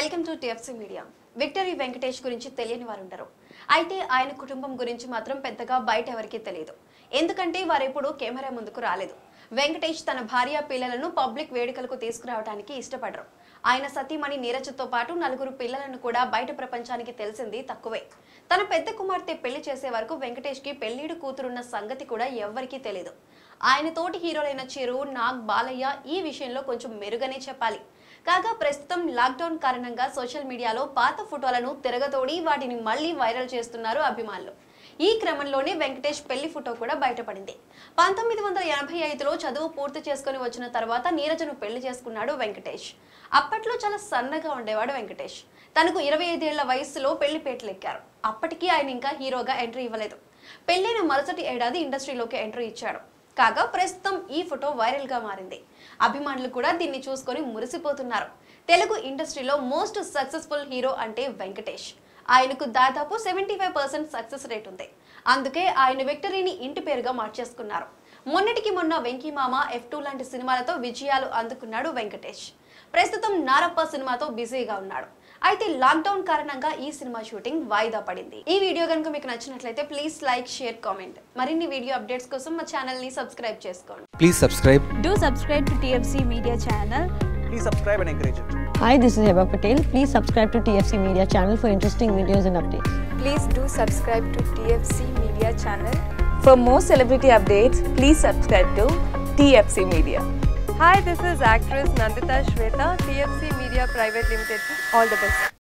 Welcome to TFC media victory Venkatesh గురించి తెలియని వారు ఉండరు అయితే ఆయన కుటుంబం గురించి మాత్రం పెద్దగా బయట ఎవరికీ తెలియదు ఎందుకంటే వారు ఎప్పుడు కెమెరా ముందుకు రాలేదు వెంకటేష్ తన భార్య పిల్లలను పబ్లిక్ వేడుకలకు తీసుకురావడానికి ఇష్టపడరు ఆయన సతీమణి నీరజ్తో పాటు నలుగురు పిల్లలను కూడా బయట ప్రపంచానికి తెలిసింది తక్కువే తన పెద్ద కుమార్తె పెళ్లి చేసే వరకు వెంకటేష్ కి పెళ్లిడు కూతురున్న సంగతి కూడా ఎవ్వరికీ తెలియదు ఆయన తోటి హీరోలైన చిరు నాగ్ బాలయ్య ఈ విషయంలో కొంచెం మెరుగనే చెప్పాలి కాగా ప్రస్తుతం లాక్డౌన్ కారణంగా సోషల్ మీడియాలో పాత ఫోటోలను తిరగతోడి వాటిని మళ్ళీ వైరల్ చేస్తున్నారు అభిమానులు ఈ క్రమంలోనే వెంకటేష్ పెళ్లి ఫోటో కూడా బయటపడింది పంతొమ్మిది వందల ఎనభై ఐదులో చదువు పూర్తి చేసుకుని వచ్చిన తర్వాత నీరజను పెళ్లి చేసుకున్నాడు వెంకటేష్ అప్పట్లో చాలా సన్నగా ఉండేవాడు వెంకటేష్ తనకు ఇరవై ఐదేళ్ల వయసులో పెళ్లి పేటలెక్కారు అప్పటికీ ఆయన ఇంకా హీరోగా ఎంట్రీ ఇవ్వలేదు పెళ్లైన మరుసటి ఏడాది ఇండస్ట్రీలోకి ఎంట్రీ ఇచ్చాడు కాగా ప్రస్తుతం ఈ ఫోటో వైరల్ గా మారింది అభిమానులు కూడా దీన్ని చూసుకొని మురిసిపోతున్నారు తెలుగు ఇండస్ట్రీలో మోస్ట్ సక్సెస్ఫుల్ హీరో అంటే వెంకటేష్ ఆయనకు దాదాపు seventy five percent success rate ఉంది అందుకే ఆయన విక్టరీని ఇంటి పేరుగా మార్చేసుకున్నారు మొన్నటికి మొన్న వెంకీ మామ ఎఫ్ టూ లాంటి సినిమాలతో విజయాలు అందుకున్నాడు వెంకటేష్ ప్రస్తుతం నారప్ప సినిమాతో బిజీగా ఉన్నాడు అయితే లాక్డౌన్ కారణంగా ఈ సినిమా షూటింగ్ వాయిదా పడింది ఈ వీడియో కనుక మీకు నచ్చినట్లయితే ప్లీజ్ లైక్ షేర్ కామెంట్ మరిన్ని వీడియో అప్డేట్స్ కోసం మా ఛానల్ ని సబ్స్క్రైబ్ చేసుకోండి Please subscribe. Do subscribe to TFC Media channel. Please subscribe and encourage it. Hi, this is Heba Patel. Please subscribe to TFC Media channel for interesting videos and updates. Please do subscribe to TFC Media channel. For more celebrity updates, please subscribe to TFC Media. Hi, this is actress Nandita Shweta, TFC Media Private Limited. All the best.